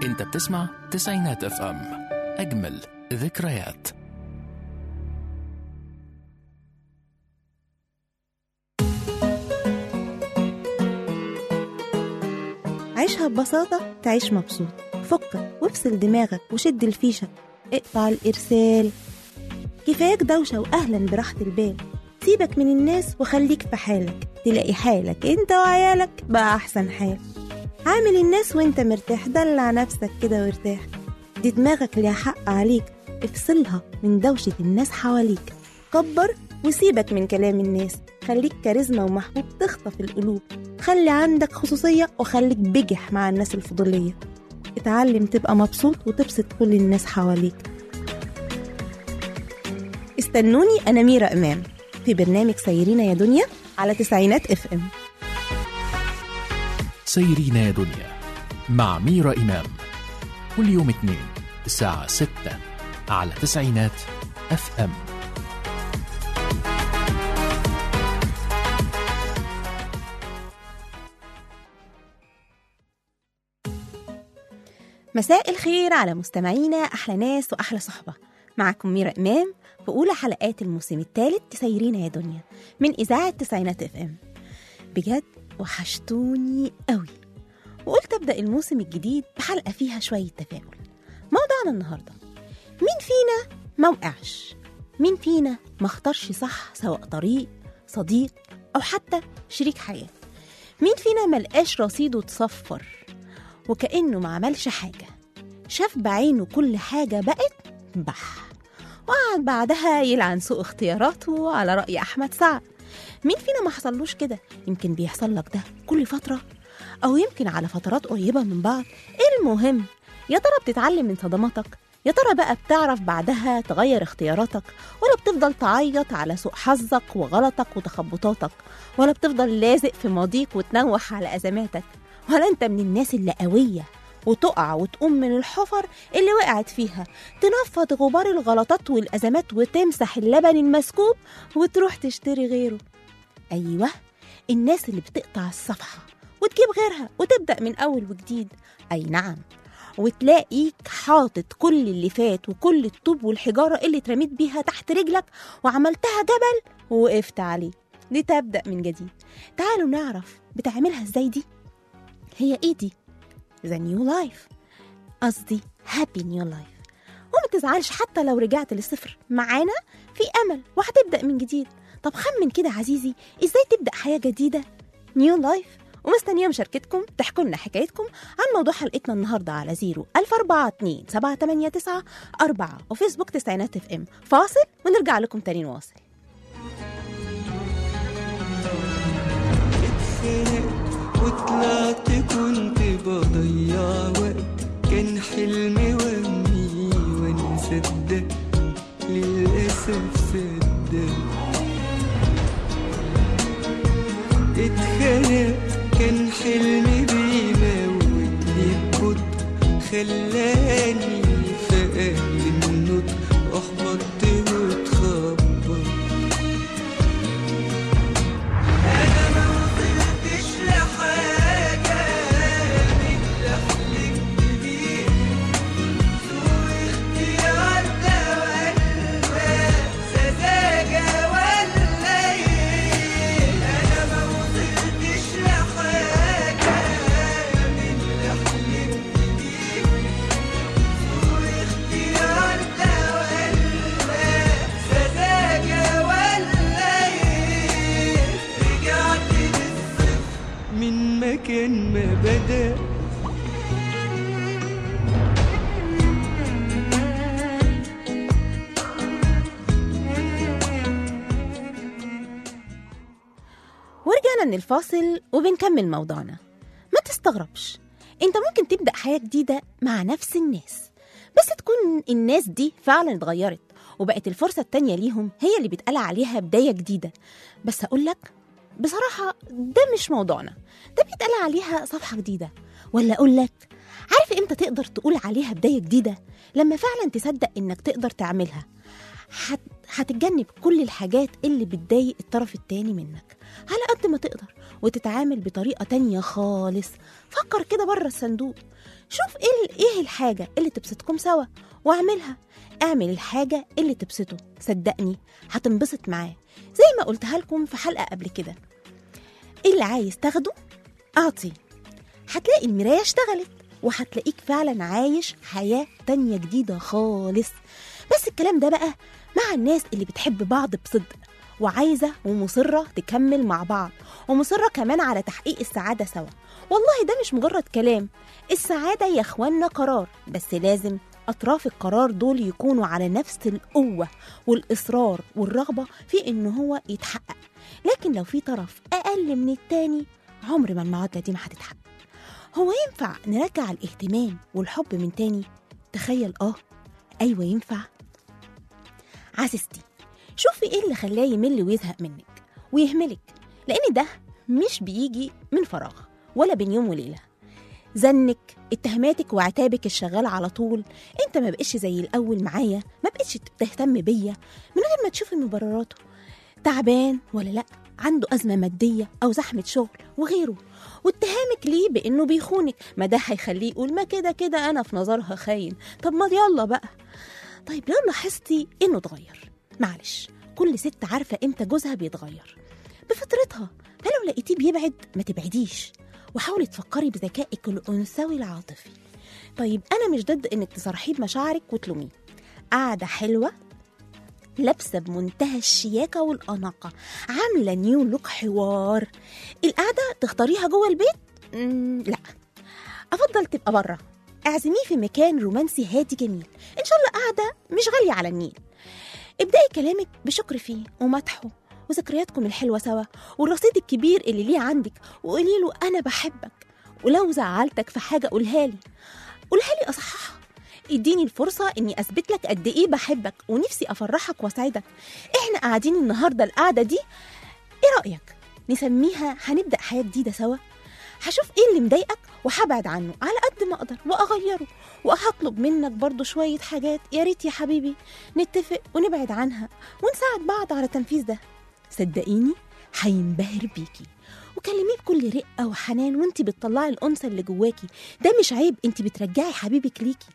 انت بتسمع تسعينات اف ام اجمل ذكريات عيشها ببساطة تعيش مبسوط فكك وافصل دماغك وشد الفيشة اقطع الإرسال كفاياك دوشة وأهلا براحة البال سيبك من الناس وخليك في حالك تلاقي حالك انت وعيالك بقى أحسن حال عامل الناس وانت مرتاح دلع نفسك كده وارتاح دي دماغك ليها حق عليك افصلها من دوشة الناس حواليك كبر وسيبك من كلام الناس خليك كاريزما ومحبوب تخطف القلوب خلي عندك خصوصية وخليك بجح مع الناس الفضولية اتعلم تبقى مبسوط وتبسط كل الناس حواليك استنوني أنا ميرا إمام في برنامج سيرينا يا دنيا على تسعينات اف ام سيرينا يا دنيا مع ميرا إمام كل يوم اثنين الساعة 6 على تسعينات اف ام مساء الخير على مستمعينا أحلى ناس وأحلى صحبة معكم ميرا إمام في أولى حلقات الموسم الثالث تسيرينا يا دنيا من إذاعة تسعينات اف ام بجد وحشتوني قوي وقلت أبدأ الموسم الجديد بحلقة فيها شوية تفاؤل موضوعنا النهاردة مين فينا ما وقعش مين فينا ما اختارش صح سواء طريق صديق أو حتى شريك حياة مين فينا ملقاش رصيده اتصفر وكأنه ما عملش حاجة شاف بعينه كل حاجة بقت بح وقعد بعدها يلعن سوء اختياراته على رأي أحمد سعد مين فينا ما حصلوش كده يمكن بيحصل لك ده كل فترة أو يمكن على فترات قريبة من بعض المهم يا ترى بتتعلم من صدماتك يا ترى بقى بتعرف بعدها تغير اختياراتك ولا بتفضل تعيط على سوء حظك وغلطك وتخبطاتك ولا بتفضل لازق في ماضيك وتنوح على أزماتك ولا انت من الناس اللي قوية وتقع وتقوم من الحفر اللي وقعت فيها تنفض غبار الغلطات والأزمات وتمسح اللبن المسكوب وتروح تشتري غيره أيوة الناس اللي بتقطع الصفحة وتجيب غيرها وتبدأ من أول وجديد أي نعم وتلاقيك حاطط كل اللي فات وكل الطوب والحجارة اللي اترميت بيها تحت رجلك وعملتها جبل ووقفت عليه لتبدأ من جديد تعالوا نعرف بتعملها ازاي دي هي ايه دي ذا نيو لايف قصدي هابي نيو لايف وما تزعلش حتى لو رجعت للصفر معانا في امل وهتبدا من جديد طب خمن كده عزيزي ازاي تبدا حياه جديده نيو لايف ومستنيه مشاركتكم تحكوا لنا حكايتكم عن موضوع حلقتنا النهارده على 0 1042 789 4 وفيسبوك تسعينات اف ام فاصل ونرجع لكم تاني نواصل اتخنقت وطلعت كنت بضيع وقت كان حلمي وهمي وانا صدقت للأسف صدقت اتخنقت كان حلمي بيموتني ببطء خلاني فقدت النطق احبطت واتخبط انا ما وصلتش لحاجه من اللي حلمت بيه سوء اختيار ده ولا سذاجه ولا ايه انا ما وصلتش لحاجه من اللي حلمت بيه سوء اختيار ده ولا سذاجه ولا ايه رجعت للصفر من مكان ما بدأ ورجعنا من الفاصل وبنكمل موضوعنا ما تستغربش انت ممكن تبدأ حياة جديدة مع نفس الناس بس تكون الناس دي فعلا اتغيرت وبقت الفرصة التانية ليهم هي اللي بيتقال عليها بداية جديدة بس أقولك بصراحة ده مش موضوعنا ده بيتقال عليها صفحة جديدة ولا أقولك عارف امتى تقدر تقول عليها بداية جديدة لما فعلا تصدق انك تقدر تعملها هت... هتتجنب كل الحاجات اللي بتضايق الطرف التاني منك على قد ما تقدر وتتعامل بطريقة تانية خالص فكر كده بره الصندوق شوف ايه ايه الحاجة اللي تبسطكم سوا واعملها اعمل الحاجة اللي تبسطه صدقني هتنبسط معاه زي ما قلتها لكم في حلقة قبل كده اللي عايز تاخده اعطي هتلاقي المراية اشتغلت وهتلاقيك فعلا عايش حياة تانية جديدة خالص بس الكلام ده بقى مع الناس اللي بتحب بعض بصدق وعايزة ومصرة تكمل مع بعض ومصرة كمان على تحقيق السعادة سوا والله ده مش مجرد كلام السعادة يا اخوانا قرار بس لازم أطراف القرار دول يكونوا على نفس القوة والإصرار والرغبة في إن هو يتحقق لكن لو في طرف أقل من التاني عمر ما المعادلة دي ما هتتحقق هو ينفع نرجع الاهتمام والحب من تاني تخيل اه ايوه ينفع عزيزتي شوفي ايه اللي خلاه يمل ويزهق منك ويهملك لان ده مش بيجي من فراغ ولا بين يوم وليله زنك اتهاماتك وعتابك الشغال على طول انت ما بقتش زي الاول معايا ما بقتش بتهتم بيا من غير ما تشوفي مبرراته تعبان ولا لا عنده أزمة مادية أو زحمة شغل وغيره واتهامك ليه بإنه بيخونك ما ده هيخليه يقول ما كده كده أنا في نظرها خاين طب ما يلا بقى طيب لو لاحظتي إنه اتغير معلش كل ست عارفة إمتى جوزها بيتغير بفطرتها فلو لقيتيه بيبعد ما تبعديش وحاولي تفكري بذكائك الأنثوي العاطفي طيب أنا مش ضد إنك تصرحيه بمشاعرك وتلوميه قاعدة حلوة لابسه بمنتهى الشياكه والاناقه عامله نيو لوك حوار القعده تختاريها جوه البيت مم لا افضل تبقى بره اعزميه في مكان رومانسي هادي جميل ان شاء الله قاعده مش غاليه على النيل ابدأي كلامك بشكر فيه ومدحه وذكرياتكم الحلوة سوا والرصيد الكبير اللي ليه عندك وقولي له أنا بحبك ولو زعلتك في حاجة قولها لي قولها لي أصححها اديني الفرصة إني أثبت لك قد إيه بحبك ونفسي أفرحك وأسعدك إحنا قاعدين النهاردة القعدة دي إيه رأيك؟ نسميها هنبدأ حياة جديدة سوا هشوف ايه اللي مضايقك وهبعد عنه على قد ما اقدر واغيره وهطلب منك برضو شوية حاجات يا ريت يا حبيبي نتفق ونبعد عنها ونساعد بعض على تنفيذ ده صدقيني هينبهر بيكي وكلميه بكل رقة وحنان وانت بتطلعي الأنثى اللي جواكي ده مش عيب انت بترجعي حبيبك ليكي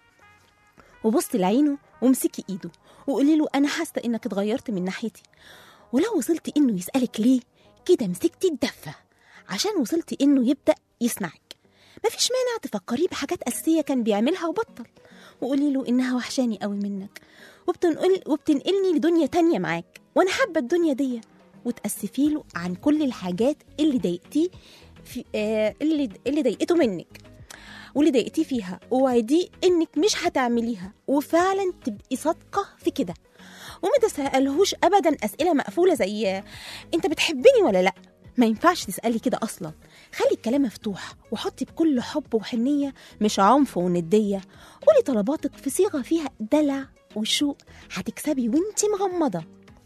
وبصي لعينه وامسكي ايده وقولي له انا حاسه انك اتغيرت من ناحيتي ولو وصلتي انه يسالك ليه كده مسكتي الدفه عشان وصلتي انه يبدا يسمعك مفيش مانع تفكريه بحاجات اساسيه كان بيعملها وبطل وقولي له انها وحشاني قوي منك وبتنقل وبتنقلني لدنيا تانية معاك وانا حابه الدنيا دي وتاسفي له عن كل الحاجات اللي ضايقتيه في آه اللي اللي ضايقته منك واللي ضايقتيه فيها ووعديه انك مش هتعمليها وفعلا تبقي صادقه في كده وما تسالهوش ابدا اسئله مقفوله زي انت بتحبني ولا لا ما ينفعش تسالي كده اصلا خلي الكلام مفتوح وحطي بكل حب وحنيه مش عنف ونديه قولي طلباتك في صيغه فيها دلع وشوق هتكسبي وانتي مغمضه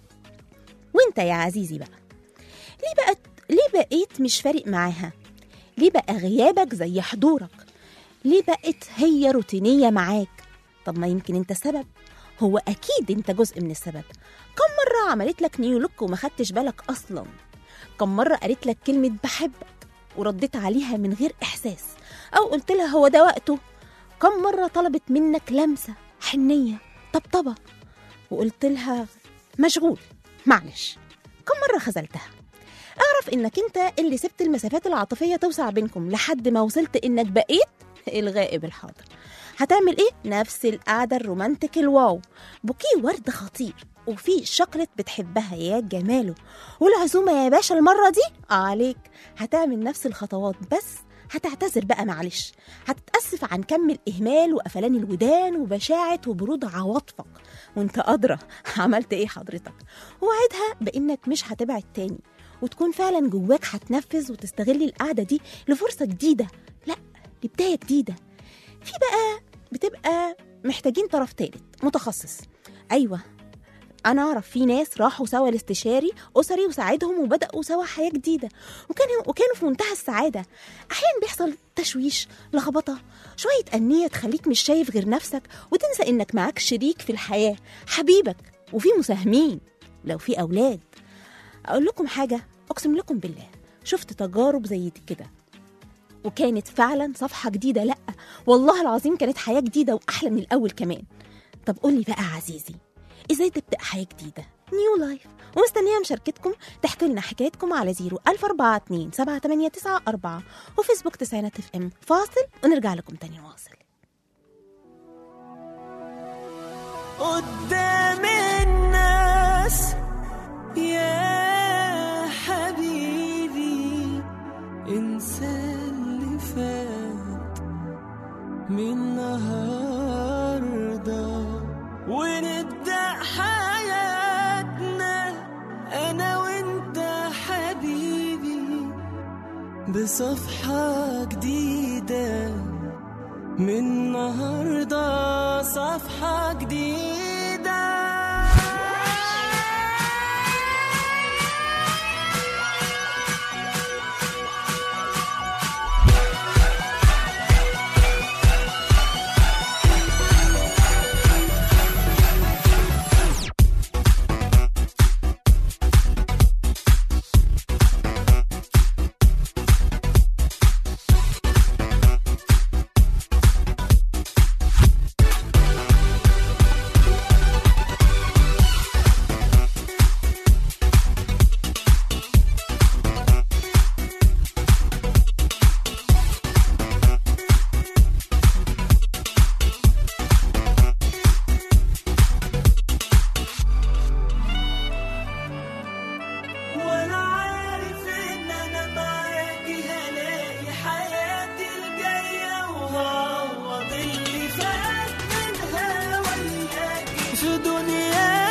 وانت يا عزيزي بقى ليه بقى ليه بقيت مش فارق معاها ليه بقى غيابك زي حضورك ليه بقت هي روتينية معاك طب ما يمكن انت السبب هو اكيد انت جزء من السبب كم مرة عملت لك نيو لوك وما خدتش بالك اصلا كم مرة قالت لك كلمة بحبك ورديت عليها من غير احساس او قلت لها هو ده وقته كم مرة طلبت منك لمسة حنية طبطبة وقلت لها مشغول معلش كم مرة خذلتها اعرف انك انت اللي سبت المسافات العاطفية توسع بينكم لحد ما وصلت انك بقيت الغائب الحاضر هتعمل ايه؟ نفس القعدة الرومانتك الواو بوكيه ورد خطير وفي شوكليت بتحبها يا جماله والعزومة يا باشا المرة دي عليك هتعمل نفس الخطوات بس هتعتذر بقى معلش هتتأسف عن كم الإهمال وقفلان الودان وبشاعة وبرود عواطفك وانت أدرى عملت ايه حضرتك وعدها بإنك مش هتبعد تاني وتكون فعلا جواك هتنفذ وتستغل القعدة دي لفرصة جديدة لا لبداية جديدة في بقى بتبقى محتاجين طرف تالت متخصص أيوة أنا أعرف في ناس راحوا سوا الاستشاري أسري وساعدهم وبدأوا سوا حياة جديدة وكانوا وكانوا في منتهى السعادة أحيانا بيحصل تشويش لخبطة شوية أنية تخليك مش شايف غير نفسك وتنسى إنك معاك شريك في الحياة حبيبك وفي مساهمين لو في أولاد أقول لكم حاجة أقسم لكم بالله شفت تجارب زي دي كده وكانت فعلا صفحة جديدة لأ والله العظيم كانت حياة جديدة وأحلى من الأول كمان طب قولي بقى يا عزيزي إزاي تبدأ حياة جديدة نيو لايف ومستنية مشاركتكم تحكي لنا حكايتكم على 0 1042 789 وفيسبوك تسعينات اف ام فاصل ونرجع لكم تاني واصل قدام الناس يا حبيبي انسى اللي فات من النهارده ونبدا حياتنا انا وانت حبيبي بصفحه جديده من النهارده صفحة جديدة وانا عارف ان انا معاكي هلاقي حياتي الجاية وهعوض اللي فات منها وياكي في دنيايا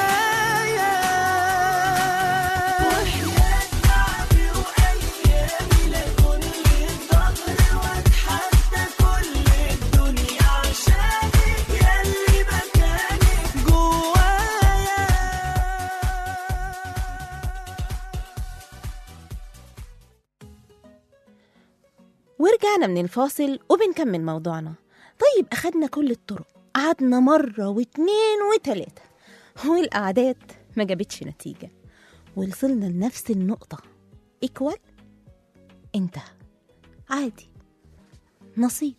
وحياة تعبي وايامي لكل الظهر واتحدى كل الدنيا عشانك ياللي مكانك جوايا ورجعنا من الفاصل وبنكمل موضوعنا طيب أخدنا كل الطرق قعدنا مرة واتنين وتلاتة والقعدات ما جابتش نتيجة وصلنا لنفس النقطة إيكوال انتهى عادي نصيب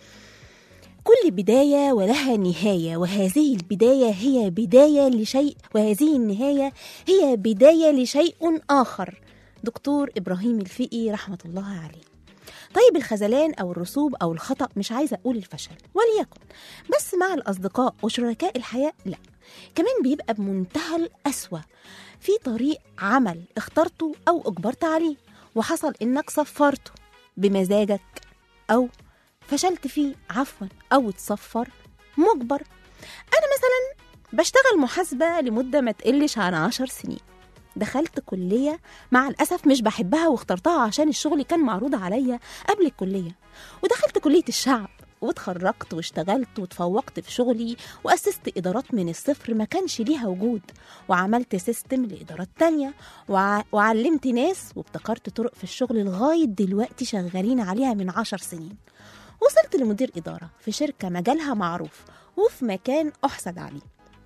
كل بداية ولها نهاية وهذه البداية هي بداية لشيء وهذه النهاية هي بداية لشيء آخر دكتور إبراهيم الفقي رحمة الله عليه طيب الخذلان او الرسوب او الخطا مش عايزه اقول الفشل وليكن بس مع الاصدقاء وشركاء الحياه لا كمان بيبقى بمنتهى القسوه في طريق عمل اخترته او اجبرت عليه وحصل انك صفرته بمزاجك او فشلت فيه عفوا او تصفر مجبر انا مثلا بشتغل محاسبه لمده ما تقلش عن عشر سنين دخلت كلية مع الأسف مش بحبها واخترتها عشان الشغل كان معروض عليا قبل الكلية ودخلت كلية الشعب واتخرجت واشتغلت وتفوقت في شغلي وأسست إدارات من الصفر ما كانش ليها وجود وعملت سيستم لإدارات تانية وع... وعلمت ناس وابتكرت طرق في الشغل لغاية دلوقتي شغالين عليها من عشر سنين وصلت لمدير إدارة في شركة مجالها معروف وفي مكان أحسد عليه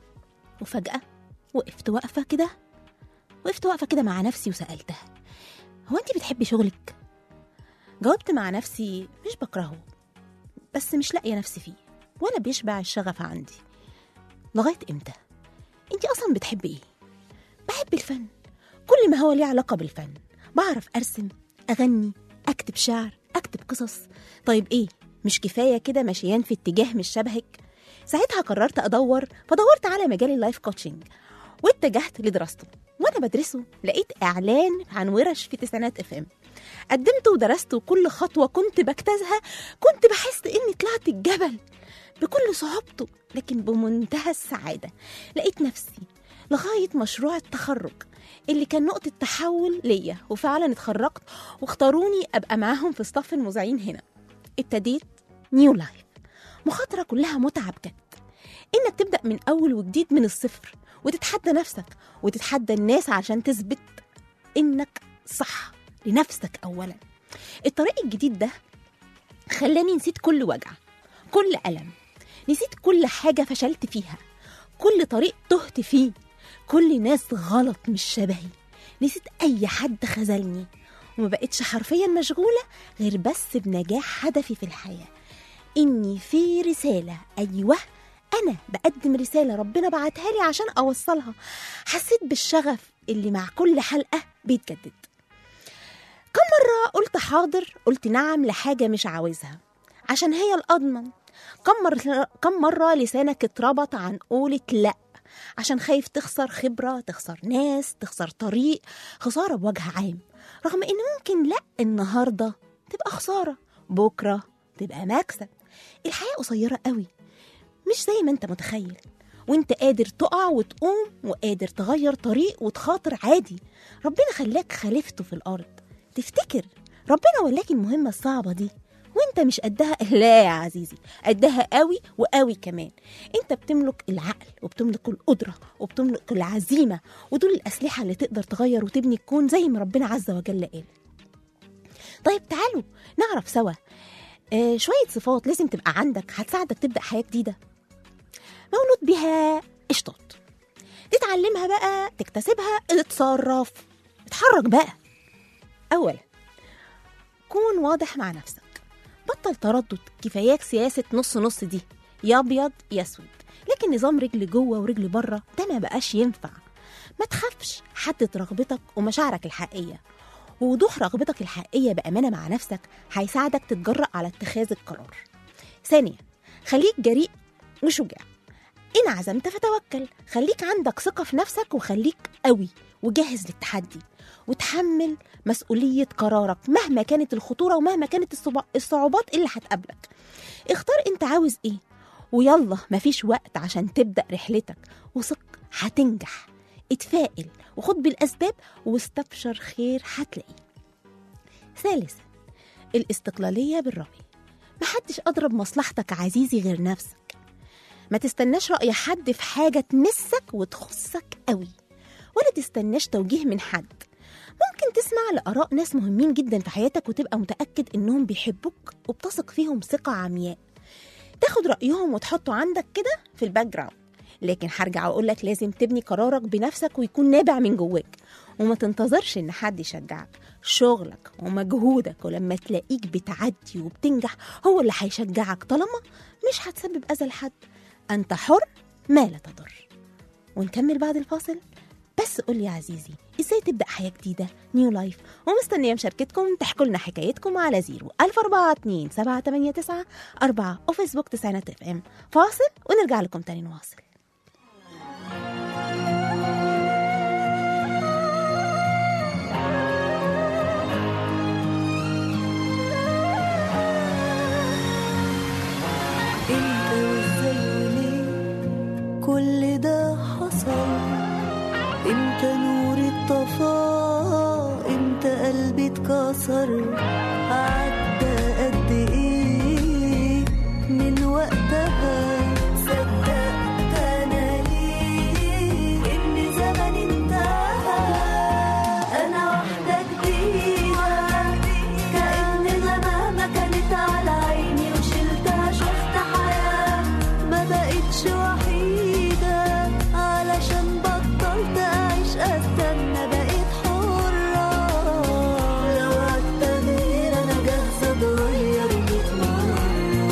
وفجأة وقفت واقفة كده وقفت واقفة كده مع نفسي وسألتها هو أنت بتحبي شغلك؟ جاوبت مع نفسي مش بكرهه بس مش لاقية نفسي فيه ولا بيشبع الشغف عندي لغاية إمتى؟ أنت أصلا بتحبي إيه؟ بحب الفن كل ما هو ليه علاقة بالفن بعرف أرسم أغني أكتب شعر أكتب قصص طيب إيه؟ مش كفاية كده مشيان في اتجاه مش شبهك؟ ساعتها قررت أدور فدورت على مجال اللايف كوتشنج واتجهت لدراسته وانا بدرسه لقيت اعلان عن ورش في تسعينات اف ام قدمت ودرست وكل خطوه كنت بجتازها كنت بحس اني طلعت الجبل بكل صعوبته لكن بمنتهى السعاده لقيت نفسي لغايه مشروع التخرج اللي كان نقطه تحول ليا وفعلا اتخرجت واختاروني ابقى معاهم في صف المذيعين هنا ابتديت نيو لايف مخاطره كلها متعه بجد انك تبدا من اول وجديد من الصفر وتتحدى نفسك وتتحدى الناس عشان تثبت انك صح لنفسك اولا الطريق الجديد ده خلاني نسيت كل وجع كل الم نسيت كل حاجه فشلت فيها كل طريق تهت فيه كل ناس غلط مش شبهي نسيت أي حد خذلني وما بقتش حرفيا مشغولة غير بس بنجاح هدفي في الحياة إني في رسالة أيوه أنا بقدم رسالة ربنا بعتها لي عشان أوصلها حسيت بالشغف اللي مع كل حلقة بيتجدد كم مرة قلت حاضر قلت نعم لحاجة مش عاوزها عشان هي الأضمن كم مرة, كم مرة لسانك اتربط عن قولة لأ عشان خايف تخسر خبرة تخسر ناس تخسر طريق خسارة بوجه عام رغم إن ممكن لأ النهاردة تبقى خسارة بكرة تبقى مكسب الحياة قصيرة قوي مش زي ما انت متخيل وانت قادر تقع وتقوم وقادر تغير طريق وتخاطر عادي ربنا خلاك خليفته في الأرض تفتكر ربنا ولاك المهمة الصعبة دي وانت مش قدها لا يا عزيزي قدها قوي وقوي كمان انت بتملك العقل وبتملك القدرة وبتملك العزيمة ودول الأسلحة اللي تقدر تغير وتبني الكون زي ما ربنا عز وجل قال طيب تعالوا نعرف سوا آه شوية صفات لازم تبقى عندك هتساعدك تبدأ حياة جديدة مولود بيها اشطط تتعلمها بقى تكتسبها اتصرف اتحرك بقى أولا كون واضح مع نفسك بطل تردد كفاياك سياسة نص نص دي يا أبيض يا أسود لكن نظام رجل جوه ورجل بره ده ما بقاش ينفع ما تخافش حدد رغبتك ومشاعرك الحقيقية ووضوح رغبتك الحقيقية بأمانة مع نفسك هيساعدك تتجرأ على اتخاذ القرار ثانيا خليك جريء وشجاع إن عزمت فتوكل خليك عندك ثقة في نفسك وخليك قوي وجاهز للتحدي وتحمل مسؤولية قرارك مهما كانت الخطورة ومهما كانت الصعوبات- الصعوبات اللي هتقابلك اختار انت عاوز ايه ويلا مفيش وقت عشان تبدأ رحلتك وثق هتنجح اتفائل وخد بالأسباب واستبشر خير هتلاقيه ثالثا الاستقلالية بالرأي محدش أضرب مصلحتك عزيزي غير نفسك ما تستناش رأي حد في حاجة تمسك وتخصك قوي ولا تستناش توجيه من حد ممكن تسمع لآراء ناس مهمين جدا في حياتك وتبقى متأكد إنهم بيحبوك وبتثق فيهم ثقة عمياء تاخد رأيهم وتحطه عندك كده في الباك جراوند لكن هرجع واقول لك لازم تبني قرارك بنفسك ويكون نابع من جواك وما تنتظرش ان حد يشجعك شغلك ومجهودك ولما تلاقيك بتعدي وبتنجح هو اللي هيشجعك طالما مش هتسبب اذى لحد انت حر ما لا تضر ونكمل بعد الفاصل بس قول لي يا عزيزي ازاي تبدا حياه جديده نيو لايف ومستنيه مشاركتكم تحكوا لنا حكايتكم على زيرو 1042 789 4 وفيسبوك تسعينات اف ام فاصل ونرجع لكم تاني نواصل انت وازاي وليه كل ده حصل انت نور الطفاء انت قلبي اتكسر عدى قد ايه من وقتها صدقت انا ليه ان زمن انتهى انا واحدة جديدة كأننا مهما كانت على عيني وشلتها شفت حياة ما بقتش وحيدة علشان بطلت أعيش أستنى بقيت حرة لو عالتغيير أنا جاهزة أتغير ميت مرة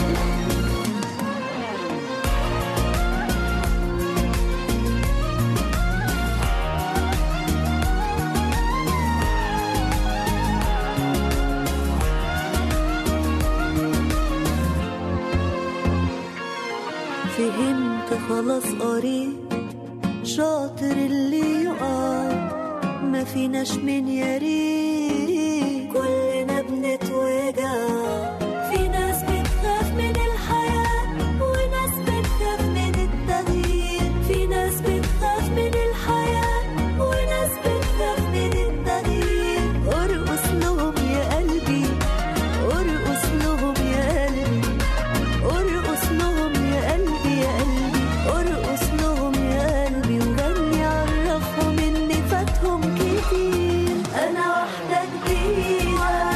فهمت خلاص قريت شاطر اللي يقع ما فيناش من يا ريت كلنا بنتوجع في ناس بتخاف من الحياة وناس بتخاف من التغيير في ناس بتخاف من الحياة وناس بتخاف من التغيير ارقص لهم يا قلبي ارقص لهم يا قلبي ارقص لهم يا قلبي يا قلبي ارقص لهم يا قلبي وغني عرفهم ان فاتهم كتير انا واحدة جديدة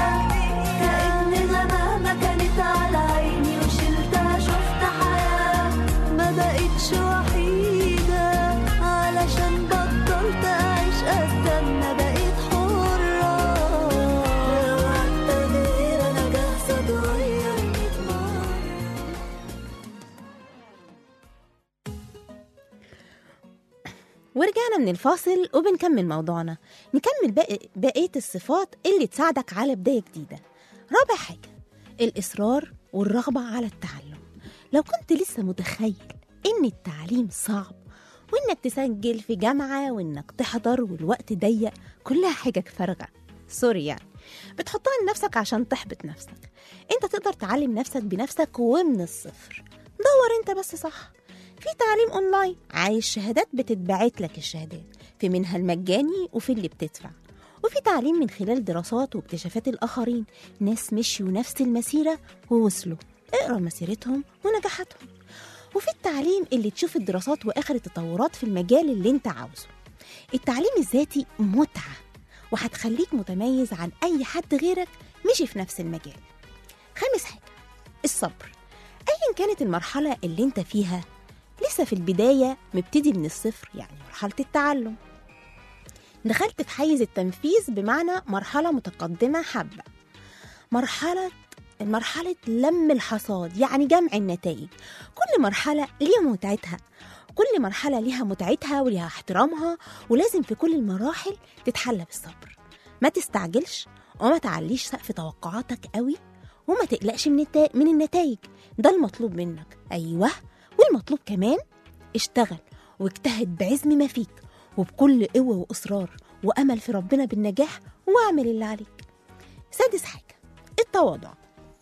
ورجعنا من الفاصل وبنكمل موضوعنا نكمل باقي بقية الصفات اللي تساعدك على بداية جديدة رابع حاجة الإصرار والرغبة على التعلم لو كنت لسه متخيل إن التعليم صعب وإنك تسجل في جامعة وإنك تحضر والوقت ضيق كلها حاجة فارغة سوري يعني بتحطها لنفسك عشان تحبط نفسك انت تقدر تعلم نفسك بنفسك ومن الصفر دور انت بس صح في تعليم اونلاين عايز شهادات بتتبعت لك الشهادات في منها المجاني وفي اللي بتدفع وفي تعليم من خلال دراسات واكتشافات الآخرين ناس مشيوا نفس المسيرة ووصلوا اقرا مسيرتهم ونجاحاتهم وفي التعليم اللي تشوف الدراسات وآخر التطورات في المجال اللي انت عاوزه التعليم الذاتي متعة وهتخليك متميز عن أي حد غيرك مشي في نفس المجال خامس حاجة الصبر أيا كانت المرحلة اللي انت فيها لسه في البداية مبتدي من الصفر يعني مرحلة التعلم دخلت في حيز التنفيذ بمعنى مرحلة متقدمة حبة مرحلة مرحلة لم الحصاد يعني جمع النتائج كل مرحلة ليها متعتها كل مرحلة ليها متعتها وليها احترامها ولازم في كل المراحل تتحلى بالصبر ما تستعجلش وما تعليش سقف توقعاتك قوي وما تقلقش من التا... من النتائج ده المطلوب منك أيوه والمطلوب كمان اشتغل واجتهد بعزم ما فيك وبكل قوة وإصرار وأمل في ربنا بالنجاح واعمل اللي عليك سادس حاجة التواضع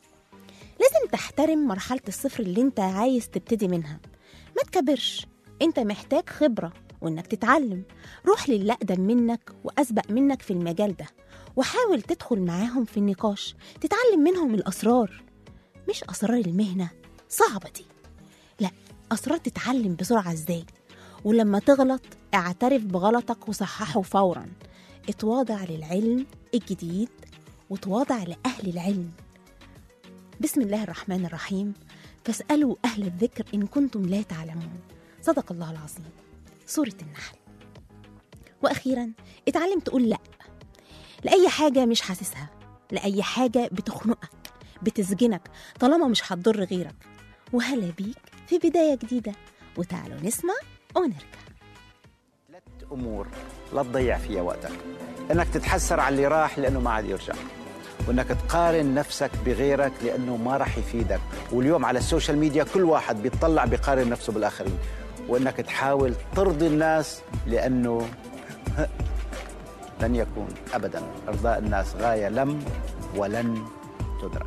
لازم تحترم مرحلة الصفر اللي انت عايز تبتدي منها ما تكبرش انت محتاج خبرة وانك تتعلم روح للي أقدم منك وأسبق منك في المجال ده وحاول تدخل معاهم في النقاش تتعلم منهم الأسرار مش أسرار المهنة صعبة دي لا أسرار تتعلم بسرعة ازاي ولما تغلط اعترف بغلطك وصححه فورا اتواضع للعلم الجديد وتواضع لأهل العلم بسم الله الرحمن الرحيم فاسألوا أهل الذكر إن كنتم لا تعلمون صدق الله العظيم سورة النحل وأخيرا اتعلم تقول لأ لأي حاجة مش حاسسها لأي حاجة بتخنقك بتسجنك طالما مش هتضر غيرك وهلا بيك في بداية جديدة وتعالوا نسمع ونرجع ثلاث امور لا تضيع فيها وقتك انك تتحسر على اللي راح لانه ما عاد يرجع وانك تقارن نفسك بغيرك لانه ما راح يفيدك واليوم على السوشيال ميديا كل واحد بيطلع بيقارن نفسه بالاخرين وانك تحاول ترضي الناس لانه لن يكون ابدا ارضاء الناس غايه لم ولن تدرك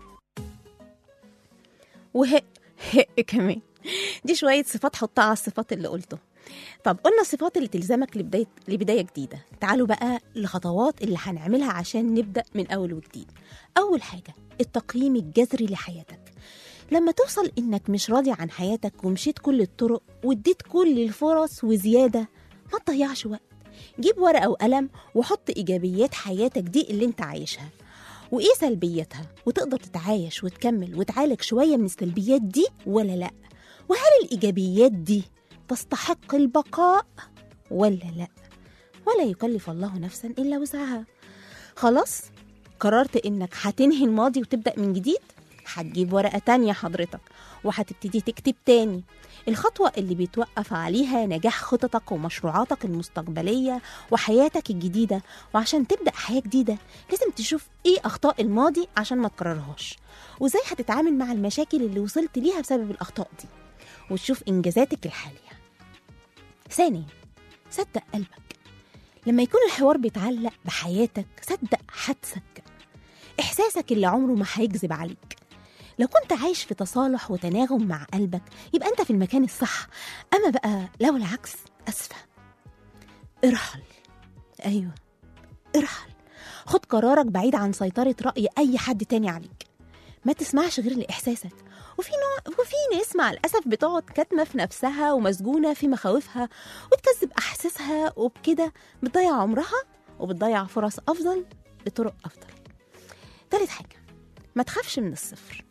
وهق هق كمان دي شوية صفات حطها على الصفات اللي قلته طب قلنا الصفات اللي تلزمك لبداية لبداية جديدة تعالوا بقى لخطوات اللي هنعملها عشان نبدأ من أول وجديد أول حاجة التقييم الجذري لحياتك لما توصل إنك مش راضي عن حياتك ومشيت كل الطرق واديت كل الفرص وزيادة ما تضيعش وقت جيب ورقة وقلم وحط إيجابيات حياتك دي اللي انت عايشها وإيه سلبياتها وتقدر تتعايش وتكمل وتعالج شوية من السلبيات دي ولا لأ وهل الإيجابيات دي تستحق البقاء ولا لا ولا يكلف الله نفسا الا وسعها خلاص قررت انك هتنهي الماضي وتبدا من جديد هتجيب ورقه تانية حضرتك وهتبتدي تكتب تاني الخطوة اللي بيتوقف عليها نجاح خططك ومشروعاتك المستقبلية وحياتك الجديدة وعشان تبدأ حياة جديدة لازم تشوف ايه أخطاء الماضي عشان ما تكررهاش وازاي هتتعامل مع المشاكل اللي وصلت ليها بسبب الأخطاء دي وتشوف إنجازاتك الحالية ثانيا صدق قلبك لما يكون الحوار بيتعلق بحياتك صدق حدسك إحساسك اللي عمره ما هيكذب عليك لو كنت عايش في تصالح وتناغم مع قلبك يبقى أنت في المكان الصح أما بقى لو العكس أسفة ارحل أيوة ارحل خد قرارك بعيد عن سيطرة رأي أي حد تاني عليك ما تسمعش غير لإحساسك وفي نوع وفي ناس مع الأسف بتقعد كاتمة في نفسها ومسجونة في مخاوفها وتكذب أحاسيسها وبكده بتضيع عمرها وبتضيع فرص أفضل بطرق أفضل تالت حاجة ما تخافش من الصفر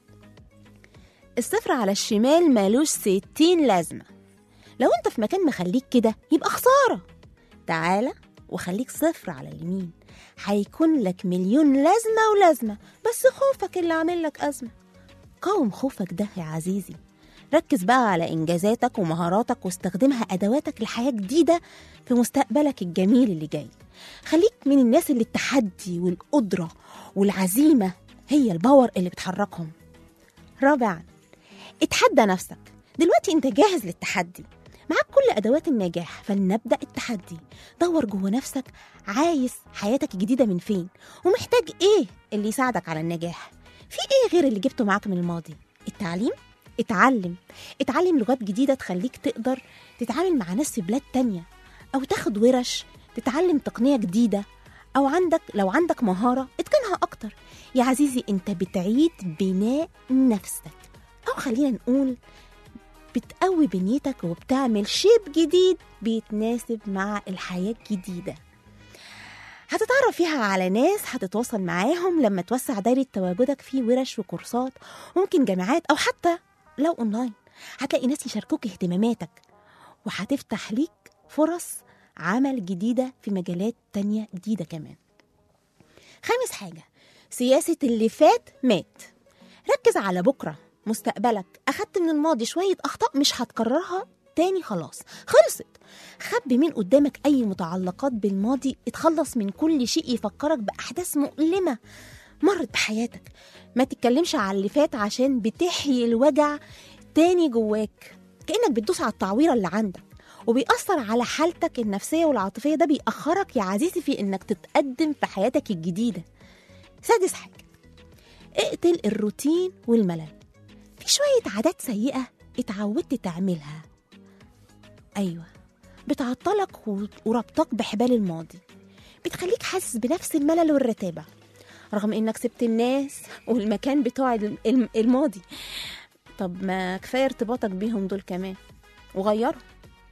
الصفر على الشمال مالوش ستين لازمة لو انت في مكان مخليك كده يبقى خسارة تعالى وخليك صفر على اليمين هيكون لك مليون لازمة ولازمة بس خوفك اللي عامل لك أزمة قاوم خوفك ده يا عزيزي ركز بقى على إنجازاتك ومهاراتك واستخدمها أدواتك لحياة جديدة في مستقبلك الجميل اللي جاي خليك من الناس اللي التحدي والقدرة والعزيمة هي الباور اللي بتحركهم رابعا اتحدى نفسك دلوقتي انت جاهز للتحدي معاك كل ادوات النجاح فلنبدا التحدي دور جوه نفسك عايز حياتك الجديده من فين ومحتاج ايه اللي يساعدك على النجاح في ايه غير اللي جبته معاك من الماضي التعليم اتعلم اتعلم لغات جديده تخليك تقدر تتعامل مع ناس في بلاد تانية او تاخد ورش تتعلم تقنيه جديده او عندك لو عندك مهاره اتقنها اكتر يا عزيزي انت بتعيد بناء نفسك او خلينا نقول بتقوي بنيتك وبتعمل شيب جديد بيتناسب مع الحياة الجديدة هتتعرف فيها على ناس هتتواصل معاهم لما توسع دايرة تواجدك في ورش وكورسات ممكن جامعات أو حتى لو أونلاين هتلاقي ناس يشاركوك اهتماماتك وهتفتح ليك فرص عمل جديدة في مجالات تانية جديدة كمان خامس حاجة سياسة اللي فات مات ركز على بكرة مستقبلك أخدت من الماضي شوية أخطاء مش هتكررها تاني خلاص خلصت خبي من قدامك أي متعلقات بالماضي اتخلص من كل شيء يفكرك بأحداث مؤلمة مرت بحياتك ما تتكلمش على اللي فات عشان بتحيي الوجع تاني جواك كأنك بتدوس على التعويرة اللي عندك وبيأثر على حالتك النفسية والعاطفية ده بيأخرك يا عزيزي في إنك تتقدم في حياتك الجديدة سادس حاجة اقتل الروتين والملل في شوية عادات سيئة اتعودت تعملها أيوة بتعطلك و- وربطك بحبال الماضي بتخليك حاسس بنفس الملل والرتابة رغم إنك سبت الناس والمكان بتوع الم- الم- الماضي طب ما كفاية ارتباطك بيهم دول كمان وغيرهم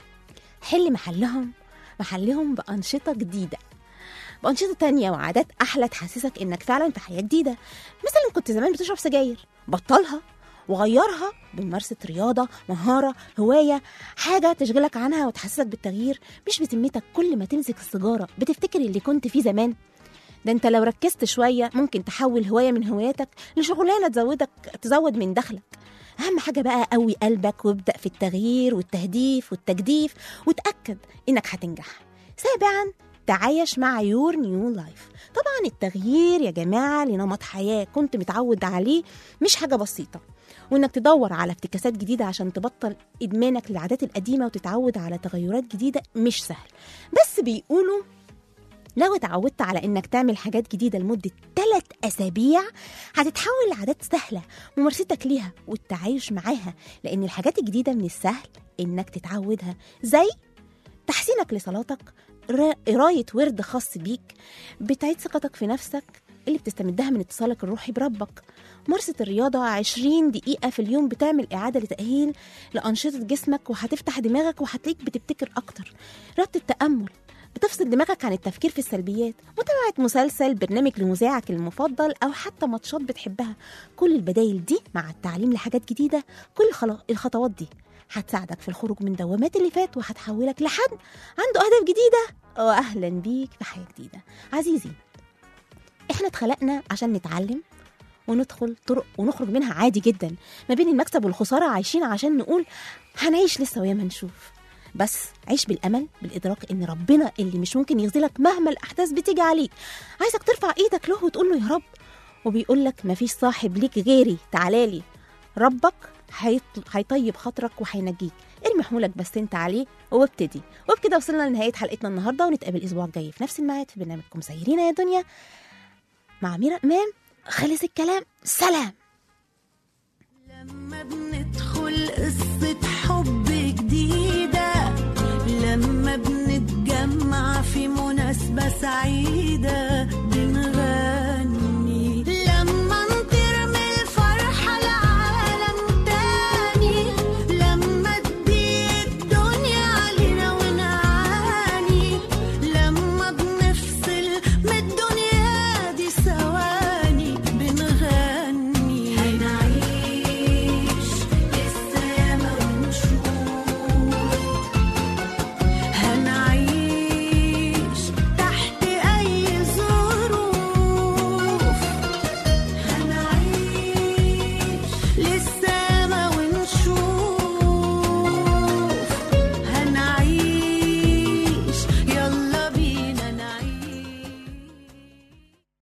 حل محلهم محلهم بأنشطة جديدة بأنشطة تانية وعادات أحلى تحسسك إنك فعلا في حياة جديدة مثلا كنت زمان بتشرب سجاير بطلها وغيرها بممارسة رياضة مهارة هواية حاجة تشغلك عنها وتحسسك بالتغيير مش بذمتك كل ما تمسك السيجارة بتفتكر اللي كنت فيه زمان ده انت لو ركزت شوية ممكن تحول هواية من هواياتك لشغلانة تزودك تزود من دخلك أهم حاجة بقى قوي قلبك وابدأ في التغيير والتهديف والتجديف وتأكد إنك هتنجح سابعا تعايش مع يور نيو لايف طبعا التغيير يا جماعة لنمط حياة كنت متعود عليه مش حاجة بسيطة وانك تدور على افتكاسات جديدة عشان تبطل ادمانك للعادات القديمة وتتعود على تغيرات جديدة مش سهل بس بيقولوا لو اتعودت على انك تعمل حاجات جديدة لمدة ثلاث اسابيع هتتحول لعادات سهلة ممارستك ليها والتعايش معاها لان الحاجات الجديدة من السهل انك تتعودها زي تحسينك لصلاتك را- قراية ورد خاص بيك بتعيد ثقتك في نفسك اللي بتستمدها من اتصالك الروحي بربك ممارسة الرياضة 20 دقيقة في اليوم بتعمل إعادة لتأهيل لأنشطة جسمك وهتفتح دماغك وهتلاقيك بتبتكر أكتر رياضة التأمل بتفصل دماغك عن التفكير في السلبيات متابعة مسلسل برنامج لمذيعك المفضل أو حتى ماتشات بتحبها كل البدايل دي مع التعليم لحاجات جديدة كل خلا- الخطوات دي هتساعدك في الخروج من دوامات اللي فات وهتحولك لحد عنده أهداف جديدة وأهلا بيك في حياة جديدة عزيزي احنا اتخلقنا عشان نتعلم وندخل طرق ونخرج منها عادي جدا ما بين المكسب والخسارة عايشين عشان نقول هنعيش لسه وياما نشوف بس عيش بالامل بالادراك ان ربنا اللي مش ممكن يخذلك مهما الاحداث بتيجي عليك عايزك ترفع ايدك له وتقول له يا رب وبيقول لك مفيش صاحب ليك غيري تعالالي ربك هيط- هيطيب خاطرك وهينجيك ارمي حمولك بس انت عليه وابتدي وبكده وصلنا لنهايه حلقتنا النهارده ونتقابل الاسبوع الجاي في نفس الميعاد في برنامجكم سيرينا يا دنيا مع ميرا امام خلص الكلام سلام لما بندخل قصة حب جديدة لما بنتجمع في مناسبة سعيدة